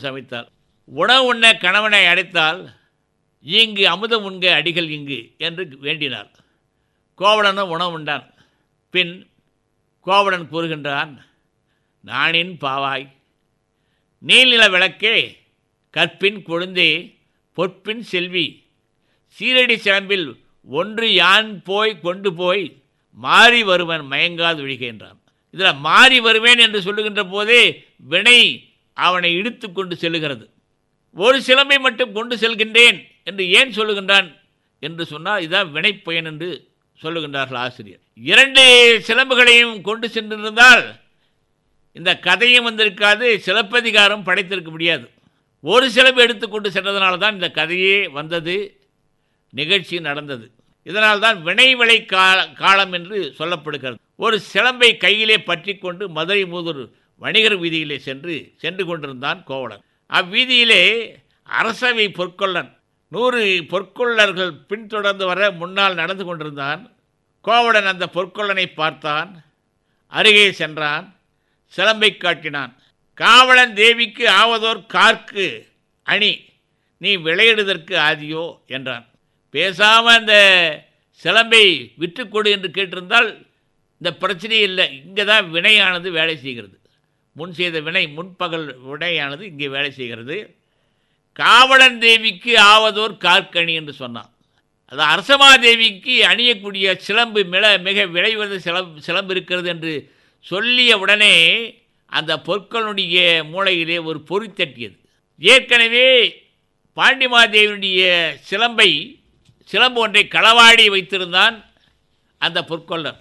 சமைத்தாள் உணவு உண்ண கணவனை அடைத்தால் இங்கு அமுதம் உண்க அடிகள் இங்கு என்று வேண்டினார் கோவலனும் உணவு உண்டான் பின் கோவலன் கூறுகின்றான் நானின் பாவாய் நீல்நில விளக்கே கற்பின் கொழுந்தே பொற்பின் செல்வி சீரடி சிலம்பில் ஒன்று யான் போய் கொண்டு போய் மாறி வருவன் மயங்காது ஒழிகின்றான் இதில் மாறி வருவேன் என்று சொல்லுகின்ற போதே வினை அவனை இழுத்து கொண்டு செல்லுகிறது ஒரு சிலம்பை மட்டும் கொண்டு செல்கின்றேன் என்று ஏன் சொல்லுகின்றான் என்று சொன்னால் இதுதான் வினைப்பயன் என்று சொல்லுகின்றார்கள் ஆசிரியர் இரண்டு சிலம்புகளையும் கொண்டு சென்றிருந்தால் இந்த கதையும் வந்திருக்காது சிலப்பதிகாரம் படைத்திருக்க முடியாது ஒரு சிலம்பு எடுத்துக்கொண்டு சென்றதனால தான் இந்த கதையே வந்தது நிகழ்ச்சி நடந்தது இதனால் தான் வினை விளை கால காலம் என்று சொல்லப்படுகிறது ஒரு சிலம்பை கையிலே பற்றி கொண்டு மதுரை மூதூர் வணிகர் வீதியிலே சென்று சென்று கொண்டிருந்தான் கோவலன் அவ்வீதியிலே அரசவை பொற்கொள்ளன் நூறு பொற்கொள்ளர்கள் பின்தொடர்ந்து வர முன்னால் நடந்து கொண்டிருந்தான் கோவலன் அந்த பொற்கொள்ளனை பார்த்தான் அருகே சென்றான் சிலம்பை காட்டினான் காவலன் தேவிக்கு ஆவதோர் கார்க்கு அணி நீ விளையிடுதற்கு ஆதியோ என்றான் பேசாமல் அந்த சிலம்பை விற்றுக்கொடு என்று கேட்டிருந்தால் இந்த பிரச்சனையே இல்லை இங்கே தான் வினையானது வேலை செய்கிறது முன் செய்த வினை முன்பகல் வினையானது இங்கே வேலை செய்கிறது காவலன் தேவிக்கு ஆவதோர் கார்க்கணி என்று சொன்னான் அது அரசமாதேவிக்கு அணியக்கூடிய சிலம்பு மிள மிக விளைவது சிலம்பு சிலம்பு இருக்கிறது என்று சொல்லிய உடனே அந்த பொற்களுடைய மூளையிலே ஒரு பொறி தட்டியது ஏற்கனவே பாண்டிமாதேவியுடைய சிலம்பை சிலம்பு ஒன்றை களவாடி வைத்திருந்தான் அந்த பொற்கொள்ளன்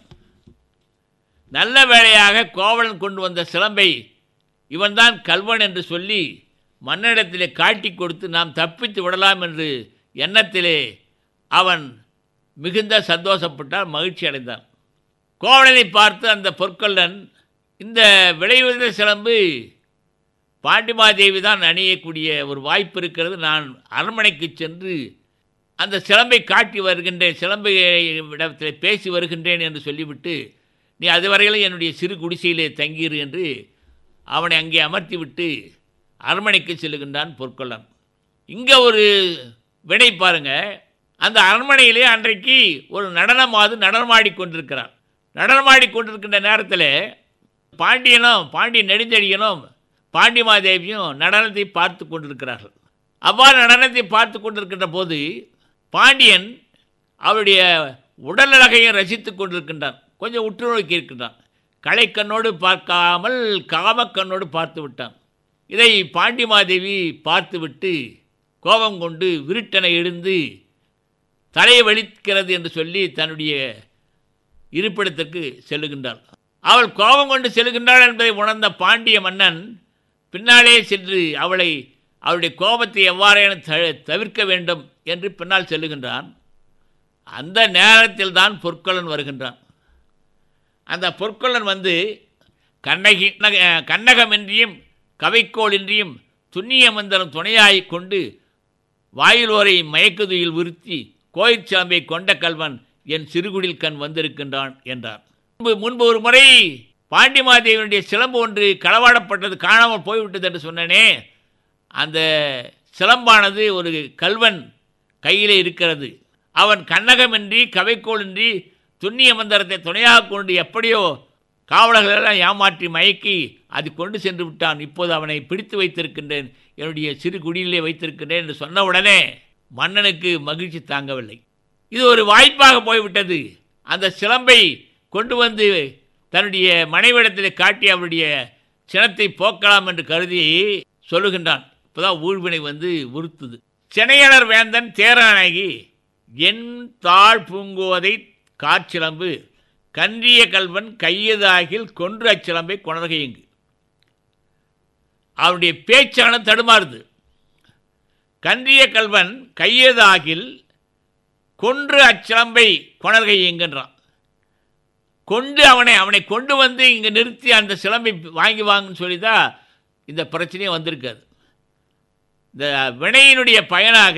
நல்ல வேளையாக கோவலன் கொண்டு வந்த சிலம்பை இவன்தான் கல்வன் என்று சொல்லி மன்னனிடத்திலே காட்டி கொடுத்து நாம் தப்பித்து விடலாம் என்று எண்ணத்திலே அவன் மிகுந்த சந்தோஷப்பட்டால் மகிழ்ச்சி அடைந்தான் கோவலனை பார்த்து அந்த பொற்கொள்ளன் இந்த விளைவுத சிலம்பு பாண்டிமாதேவி தான் அணியக்கூடிய ஒரு வாய்ப்பு இருக்கிறது நான் அரண்மனைக்கு சென்று அந்த சிலம்பை காட்டி வருகின்றேன் சிலம்பை இடத்தில் பேசி வருகின்றேன் என்று சொல்லிவிட்டு நீ அதுவரையிலும் என்னுடைய சிறு குடிசையிலே தங்கியிரு என்று அவனை அங்கே அமர்த்தி விட்டு அரண்மனைக்கு செல்லுகின்றான் பொற்கொள்ளன் இங்கே ஒரு வினை பாருங்க அந்த அரண்மனையிலே அன்றைக்கு ஒரு நடனமாது நடனமாடி கொண்டிருக்கிறார் நடனமாடி கொண்டிருக்கின்ற நேரத்தில் பாண்டியனும் பாண்டிய நெடுஞ்செழியனும் பாண்டிமாதேவியும் நடனத்தை பார்த்து கொண்டிருக்கிறார்கள் அவ்வாறு நடனத்தை பார்த்து கொண்டிருக்கின்ற போது பாண்டியன் அவருடைய உடல் அழகையும் ரசித்து கொண்டிருக்கின்றான் கொஞ்சம் உற்று நோக்கி இருக்கின்றான் கலைக்கண்ணோடு பார்க்காமல் காமக்கண்ணோடு பார்த்து விட்டான் இதை பாண்டிமாதேவி பார்த்துவிட்டு கோபம் கொண்டு விருட்டனை எழுந்து தலையை வலிக்கிறது என்று சொல்லி தன்னுடைய இருப்பிடத்திற்கு செல்லுகின்றாள் அவள் கோபம் கொண்டு செல்கின்றாள் என்பதை உணர்ந்த பாண்டிய மன்னன் பின்னாலே சென்று அவளை அவளுடைய கோபத்தை எவ்வாறேனும் த தவிர்க்க வேண்டும் என்று பின்னால் செல்லுகின்றான் அந்த நேரத்தில் தான் பொற்கொள்ளன் வருகின்றான் அந்த பொற்கொள்ளன் வந்து கண்ணகி கண்ணகமின்றியும் கவைக்கோளின்றியும் துண்ணிய மந்திரம் துணையாய் கொண்டு வாயிலோரை மயக்குதுயில் உறுத்தி கோயிற் சாம்பை கொண்ட கல்வன் என் சிறுகுடில் கண் வந்திருக்கின்றான் என்றார் முன்பு முன்பு ஒரு முறை பாண்டிமாதேவியுடைய சிலம்பு ஒன்று களவாடப்பட்டது காணாமல் போய்விட்டது என்று சொன்னனே அந்த சிலம்பானது ஒரு கல்வன் கையிலே இருக்கிறது அவன் கண்ணகமின்றி கவைக்கோளின்றி துண்ணிய மந்திரத்தை துணையாக கொண்டு எப்படியோ காவலர்களெல்லாம் ஏமாற்றி மயக்கி அது கொண்டு சென்று விட்டான் இப்போது அவனை பிடித்து வைத்திருக்கின்றேன் என்னுடைய சிறு குடியிலே வைத்திருக்கின்றேன் என்று சொன்ன உடனே மன்னனுக்கு மகிழ்ச்சி தாங்கவில்லை இது ஒரு வாய்ப்பாக போய்விட்டது அந்த சிலம்பை கொண்டு வந்து தன்னுடைய மனைவிடத்தில் காட்டி அவருடைய சினத்தை போக்கலாம் என்று கருதி சொல்லுகின்றான் இப்போதான் ஊழ்வினை வந்து உறுத்துது சென்னையாளர் வேந்தன் தேரானகி என் தாழ் பூங்குவதை காற்சிலம்பு கன்றிய கல்வன் கையதாகில் கொன்று அச்சிலம்பை கொணர்கையுங்கு அவருடைய பேச்சான தடுமாறுது கன்றிய கல்வன் கையதாகில் கொன்று அச்சிலம்பை கொணர்கை என்கின்றான் கொண்டு அவனை அவனை கொண்டு வந்து இங்கே நிறுத்தி அந்த சிலம்பை வாங்கி வாங்கன்னு சொல்லி தான் இந்த பிரச்சனையே வந்திருக்காது இந்த வினையினுடைய பயனாக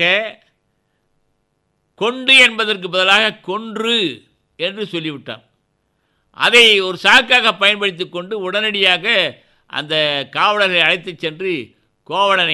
கொண்டு என்பதற்கு பதிலாக கொன்று என்று சொல்லிவிட்டான் அதை ஒரு சாக்காக பயன்படுத்தி கொண்டு உடனடியாக அந்த காவலரை அழைத்துச் சென்று கோவலனை